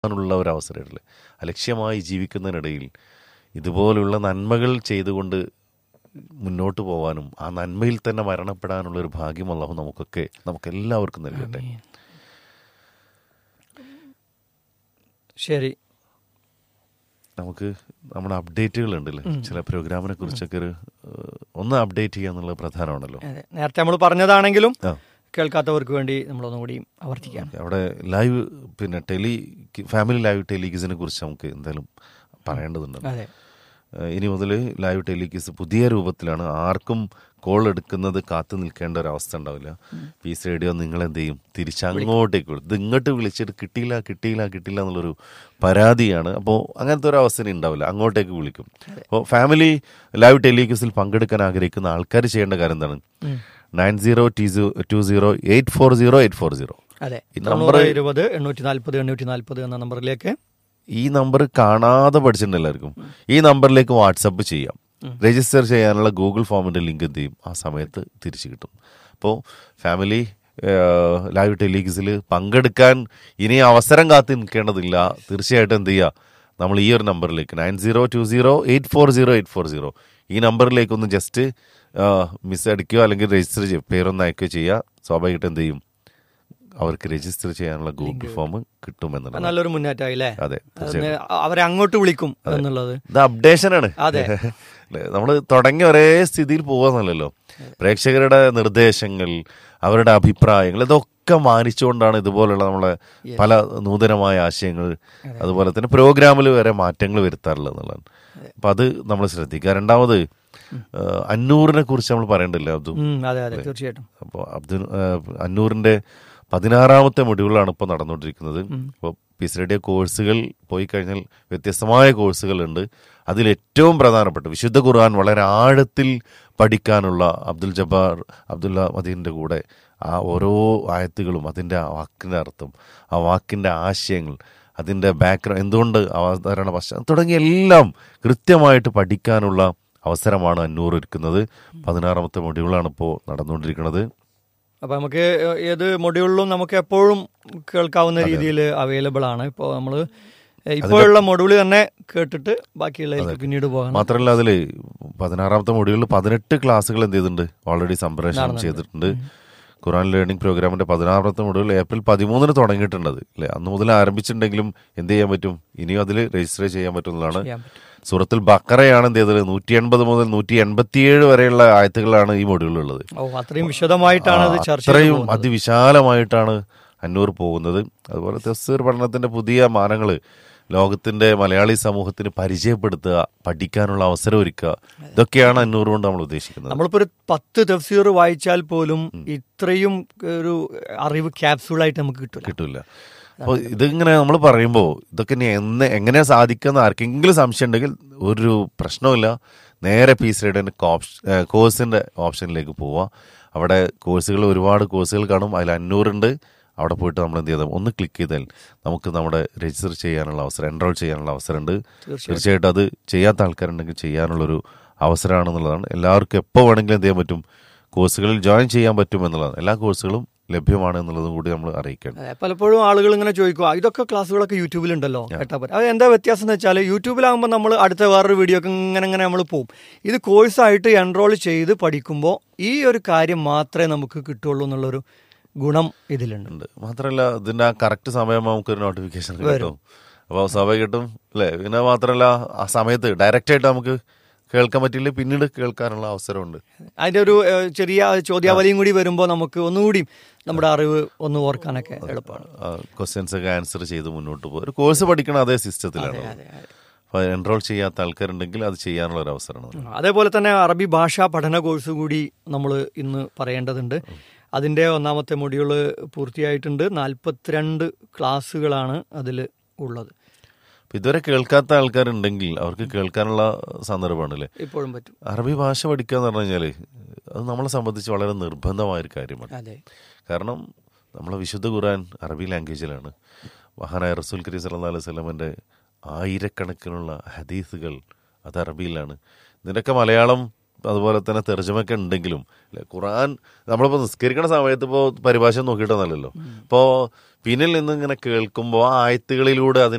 നുള്ള ഒരു അവസരമില്ലേ അലക്ഷ്യമായി ജീവിക്കുന്നതിനിടയിൽ ഇതുപോലുള്ള നന്മകൾ ചെയ്തുകൊണ്ട് മുന്നോട്ട് പോകാനും ആ നന്മയിൽ തന്നെ മരണപ്പെടാനുള്ള ഒരു ഭാഗ്യം അള്ളാഹു നമുക്കൊക്കെ നമുക്ക് എല്ലാവർക്കും നൽകട്ടെ ശരി നമുക്ക് നമ്മുടെ അപ്ഡേറ്റുകൾ ഉണ്ടല്ലേ ചില പ്രോഗ്രാമിനെ കുറിച്ചൊക്കെ ഒരു ഏഹ്, ഒന്ന് അപ്ഡേറ്റ് ചെയ്യുക എന്നുള്ളത് പ്രധാനമാണല്ലോ അതെ നേരത്തെ നമ്മൾ പറഞ്ഞതാണെങ്കിലും ആ കേൾക്കാത്തവർക്ക് വേണ്ടി നമ്മളൊന്നും കൂടി ആവർത്തിക്കാം അവിടെ ലൈവ് പിന്നെ ടെലി ഫാമിലി ലൈവ് ടെലിഗിസിനെ കുറിച്ച് നമുക്ക് എന്തായാലും പറയേണ്ടതുണ്ട് അതെ ഏഹ് ഇനി മുതൽ ലൈവ് ടെലിഗിസ് പുതിയ രൂപത്തിലാണ് ആർക്കും കോൾ എടുക്കുന്നത് കാത്തു നിൽക്കേണ്ട ഒരു അവസ്ഥ ഉണ്ടാവില്ല പീസ് റേഡിയോ നിങ്ങൾ എന്ത് ചെയ്യും തിരിച്ചങ്ങോട്ടേക്ക് വിളിക്കും ഇത് ഇങ്ങോട്ട് വിളിച്ചിട്ട് കിട്ടിയില്ല കിട്ടിയില്ല കിട്ടിയില്ല എന്നുള്ളൊരു പരാതിയാണ് അപ്പോൾ അങ്ങനത്തെ ഒരു അവസ്ഥ ഇനി ഉണ്ടാവില്ല അങ്ങോട്ടേക്ക് വിളിക്കും അപ്പോൾ ഫാമിലി ലൈവ് ടെലിഗിസിൽ പങ്കെടുക്കാൻ ആഗ്രഹിക്കുന്ന ആൾക്കാർ ചെയ്യേണ്ട കാര്യം എന്താണ് nine zero two zero eight four zero eight four zero അതെ ഈ തൊണ്ണൂറ് നമ്പർ ഇരുപത് എണ്ണൂറ്റി നാൽപ്പത് എണ്ണൂറ്റി നാൽപ്പത് എന്ന നമ്പറിലേക്ക് ഈ നമ്പർ കാണാതെ പഠിച്ചിട്ടുണ്ട് എല്ലാവർക്കും ഈ നമ്പറിലേക്ക് വാട്സപ്പ് ചെയ്യാം രജിസ്റ്റർ ചെയ്യാനുള്ള ഗൂഗിൾ ഫോമിന്റെ ലിങ്ക് എന്ത് ചെയ്യും ആ സമയത്ത് തിരിച്ചു കിട്ടും അപ്പോൾ ഫാമിലി ലൈവ് ടെലിഗിസിൽ പങ്കെടുക്കാൻ ഇനി അവസരം കാത്തി നിൽക്കേണ്ടതില്ല തീർച്ചയായിട്ടും എന്ത് ചെയ്യുക നമ്മൾ ഈ ഒരു നമ്പറിലേക്ക് nine zero two zero eight four zero eight four zero ഈ നമ്പറിലേക്ക് ഒന്ന് ജസ്റ്റ് മിസ് അടിക്കുകയോ അല്ലെങ്കിൽ രജിസ്റ്റർ ചെയ്യുക പേരൊന്ന് അയക്കുകയോ ചെയ്യുക സ്വാഭാവികമായിട്ടും എന്ത് ചെയ്യും അവർക്ക് രജിസ്റ്റർ ചെയ്യാനുള്ള ഗൂഗിൾ ഫോം കിട്ടുമെന്നുള്ളത് നല്ലൊരു മുന്നേറ്റമായി അല്ലേ അതെ അതിന് അവരെ അങ്ങോട്ട് വിളിക്കും എന്നുള്ളത് ഇത് അപ്ഡേഷൻ ആണ് അതെ. നമ്മൾ തുടങ്ങിയ ഒരേ സ്ഥിതിയിൽ പോകാന്നല്ലോ പ്രേക്ഷകരുടെ നിർദ്ദേശങ്ങൾ അവരുടെ അഭിപ്രായങ്ങൾ ഇതൊക്കെ മാനിച്ചുകൊണ്ടാണ് ഇതുപോലുള്ള നമ്മളെ പല നൂതനമായ ആശയങ്ങൾ അതുപോലെ തന്നെ പ്രോഗ്രാമിൽ വരെ മാറ്റങ്ങൾ വരുത്താറുള്ളത് എന്നുള്ളതാണ് അപ്പൊ അത് നമ്മൾ ശ്രദ്ധിക്കുക രണ്ടാമത് ഏഹ്, അന്നൂറിനെ കുറിച്ച് നമ്മൾ പറയണ്ടല്ലോ അബ്ദു ഉം, അതെ അതെ തീർച്ചയായിട്ടും അപ്പോൾ അബ്ദുൽ ഏഹ്, അന്നൂറിന്റെ പതിനാറാമത്തെ മൊഡ്യൂളാണ് ഇപ്പോൾ നടന്നുകൊണ്ടിരിക്കുന്നത് അപ്പോൾ പീസ് റേഡിയോ കോഴ്സുകൾ പോയി കഴിഞ്ഞാൽ വ്യത്യസ്തമായ കോഴ്സുകളുണ്ട് അതിൽ ഏറ്റവും പ്രധാനപ്പെട്ട വിശുദ്ധ ഖുർആൻ വളരെ ആഴത്തിൽ പഠിക്കാനുള്ള അബ്ദുൽ ജബ്ബാർ അബ്ദുല്ല മദീൻ്റെ കൂടെ ആ ഓരോ ആയത്തുകളും അതിൻ്റെ ആ വാക്കിൻ്റെ അർത്ഥം ആ വാക്കിൻ്റെ ആശയങ്ങൾ അതിൻ്റെ ബാക്ക്ഗ്രൗണ്ട് എന്തുകൊണ്ട് അവതരണ പശ്ചാത്തലം തുടങ്ങിയ എല്ലാം കൃത്യമായിട്ട് പഠിക്കാനുള്ള അവസരമാണ് അന്നൂർ ഒരുക്കുന്നത് പതിനാറാമത്തെ മൊഡ്യൂളാണ് ഇപ്പോൾ നടന്നുകൊണ്ടിരിക്കുന്നത് അപ്പൊ നമുക്ക് ഏത് മൊഡ്യൂളിലും നമുക്ക് എപ്പോഴും കേൾക്കാവുന്ന രീതിയിൽ അവൈലബിൾ ആണ് ഇപ്പോൾ നമ്മൾ ഇപ്പോഴുള്ള മൊഡ്യൂൾ തന്നെ കേട്ടിട്ട് ബാക്കിയുള്ള പിന്നീട് പോകണം മാത്രമല്ല അതില് പതിനാറാമത്തെ മൊഡ്യൂളിൽ പതിനെട്ട് ക്ലാസ്സുകൾ എന്ത് ചെയ്തിട്ടുണ്ട് ഓൾറെഡി സംപ്രേഷണം ചെയ്തിട്ടുണ്ട് ഖുറാൻ ലേണിംഗ് പ്രോഗ്രാമിന്റെ പതിനാറാമത്തെ മൊഡ്യൂൾ ഏപ്രിൽ പതിമൂന്നിന് തുടങ്ങിയിട്ടുണ്ട് അത് അല്ലെ അന്ന് മുതൽ ആരംഭിച്ചിട്ടുണ്ടെങ്കിലും എന്ത് ചെയ്യാൻ പറ്റും ഇനിയും അതിൽ രജിസ്റ്റർ ചെയ്യാൻ പറ്റുന്നതാണ് ചെയ്യാൻ പറ്റും. സൂറത്തിൽ ബക്കറയാണ് എന്ത് ചെയ്തത് നൂറ്റി എൺപത് മുതൽ നൂറ്റി എൺപത്തിയേഴ് വരെയുള്ള ആയത്തുകളാണ് ഈ മൊഡ്യൂളിലുള്ളത് ഓ അത്രയും വിശദമായിട്ടാണ് അത് ആ, ചർച്ച അത്രയും ചെയ്തു പോകുന്നത്. അതിവിശാലമായിട്ടാണ് അന്നൂർ പോകുന്നത് അതുപോലെ തഫ്സീർ പഠനത്തിന്റെ പുതിയ മാനങ്ങൾ ലോകത്തിന്റെ മലയാളി സമൂഹത്തിന് പരിചയപ്പെടുത്തുക പഠിക്കാനുള്ള അവസരം ഒരുക്കുക ഇതൊക്കെയാണ് അന്നൂർ കൊണ്ട് നമ്മൾ ഉദ്ദേശിക്കുന്നത് നമ്മളിപ്പോ ഒരു പത്ത് തഫ്സീർ വായിച്ചാൽ പോലും ഇത്രയും ഒരു അറിവ് ക്യാപ്സൂളായിട്ട് നമുക്ക് കിട്ടില്ല കിട്ടൂല അപ്പോൾ ഇതിങ്ങനെ നമ്മൾ പറയുമ്പോൾ ഇതൊക്കെ ഇനി എന്ന് എങ്ങനെ സാധിക്കുന്ന ആർക്കെങ്കിലും സംശയം ഉണ്ടെങ്കിൽ ഒരു പ്രശ്നവുമില്ല നേരെ പീസ് റൈഡിൻ്റെ കോഴ്സിൻ്റെ ഓപ്ഷനിലേക്ക് പോവുക അവിടെ കോഴ്സുകൾ ഒരുപാട് കോഴ്സുകൾ കാണും അതിൽ അഞ്ഞൂറുണ്ട് അവിടെ പോയിട്ട് നമ്മൾ എന്ത് ചെയ്താൽ ഒന്ന് ക്ലിക്ക് ചെയ്താൽ നമുക്ക് നമ്മുടെ രജിസ്റ്റർ ചെയ്യാനുള്ള അവസരം എൻറോൾ ചെയ്യാനുള്ള അവസരമുണ്ട് തീർച്ചയായിട്ടും അത് ചെയ്യാത്ത ആൾക്കാരുണ്ടെങ്കിൽ ചെയ്യാനുള്ളൊരു അവസരമാണെന്നുള്ളതാണ് എല്ലാവർക്കും എപ്പോൾ വേണമെങ്കിലും എന്ത് ചെയ്യാൻ പറ്റും കോഴ്സുകളിൽ ജോയിൻ ചെയ്യാൻ പറ്റും എന്നുള്ളതാണ് എല്ലാ കോഴ്സുകളും ലഭ്യമാണ് എന്നുള്ളതും കൂടി നമ്മൾ അറിയിക്കണം അതെ, പലപ്പോഴും ആളുകൾ ഇങ്ങനെ ചോദിക്കും "ആ, ഇതൊക്കെ ക്ലാസ്സുകളൊക്കെ യൂട്യൂബിലുണ്ടല്ലോ കേട്ടാ പോരെ അത് എന്താ വ്യത്യാസം എന്ന് വെച്ചാൽ യൂട്യൂബിലാകുമ്പോൾ നമ്മൾ അടുത്ത വേറൊരു വീഡിയോ ഒക്കെ ഇങ്ങനെ ഇങ്ങനെ നമ്മൾ പോകും ഇത് കോഴ്സായിട്ട് എൻറോൾ ചെയ്ത് പഠിക്കുമ്പോൾ ഈ ഒരു കാര്യം മാത്രമേ നമുക്ക് കിട്ടുള്ളൂ എന്നുള്ളൊരു ഗുണം ഇതിലുണ്ട് ഉണ്ട് മാത്രമല്ല ഇതിന്റെ ആ കറക്റ്റ് സമയം നമുക്കൊരു നോട്ടിഫിക്കേഷൻ കിട്ടും അപ്പോൾ സ്വാഭാവികമായിട്ടും അല്ലേ പിന്നെ മാത്രമല്ല ആ സമയത്ത് ഡയറക്റ്റ് ആയിട്ട് നമുക്ക് കേൾക്കാൻ പറ്റില്ല പിന്നീട് കേൾക്കാനുള്ള അവസരമുണ്ട് അതിന്റെ ഒരു ഏഹ്, ചെറിയ ചോദ്യാവലിയും കൂടി വരുമ്പോൾ നമുക്ക് ഒന്നുകൂടി നമ്മുടെ അറിവ് ഒന്ന് ഓർക്കാനൊക്കെ എളുപ്പമാണ് ക്വസ്റ്റ്യൻസ് ഒക്കെ ആൻസർ ചെയ്ത് മുന്നോട്ട് പോകും ഒരു കോഴ്സ് പഠിക്കണ അതേ സിസ്റ്റത്തിലാണ് അപ്പോൾ എൻറോൾ ചെയ്യാത്ത ആൾക്കാരുണ്ടെങ്കിൽ അത് ചെയ്യാനുള്ള ഒരു അവസരമാണ് അതേപോലെ തന്നെ അറബി ഭാഷാ പഠന കോഴ്സ് കൂടി നമ്മൾ ഇന്ന് പറയേണ്ടതുണ്ട് അതിൻ്റെ ഒന്നാമത്തെ മൊഡ്യൂള് പൂർത്തിയായിട്ടുണ്ട് നാൽപ്പത്തിരണ്ട് ക്ലാസ്സുകളാണ് അതിൽ ഉള്ളത് അപ്പോൾ ഇതുവരെ കേൾക്കാത്ത ആൾക്കാരുണ്ടെങ്കിൽ അവർക്ക് കേൾക്കാനുള്ള സന്ദർഭമാണ് അല്ലേ ഇപ്പോഴും പറ്റും അറബി ഭാഷ പഠിക്കുക എന്ന് പറഞ്ഞു കഴിഞ്ഞാൽ അത് നമ്മളെ സംബന്ധിച്ച് വളരെ നിർബന്ധമായ ഒരു കാര്യമാണ് അതെ കാരണം നമ്മളെ വിശുദ്ധ ഖുർആൻ അറബി ലാംഗ്വേജിലാണ് മഹാനായ റസൂൽ കരീം സല്ലല്ലാഹു അലൈഹി വസല്ലമയുടെ ആയിരക്കണക്കിനുള്ള ഹദീസുകൾ അത് അറബിയിലാണ് ഇതിൻ്റെയൊക്കെ മലയാളം അതുപോലെ തന്നെ തെർജമൊക്കെ ഉണ്ടെങ്കിലും അല്ലെ ഖുറാൻ നമ്മളിപ്പോൾ നിസ്കരിക്കണ സമയത്ത് ഇപ്പോൾ പരിഭാഷ നോക്കിയിട്ടൊന്നല്ലല്ലോ ഇപ്പോൾ പിന്നിൽ നിന്ന് ഇങ്ങനെ കേൾക്കുമ്പോൾ ആ ആയത്തുകളിലൂടെ അതിൻ്റെ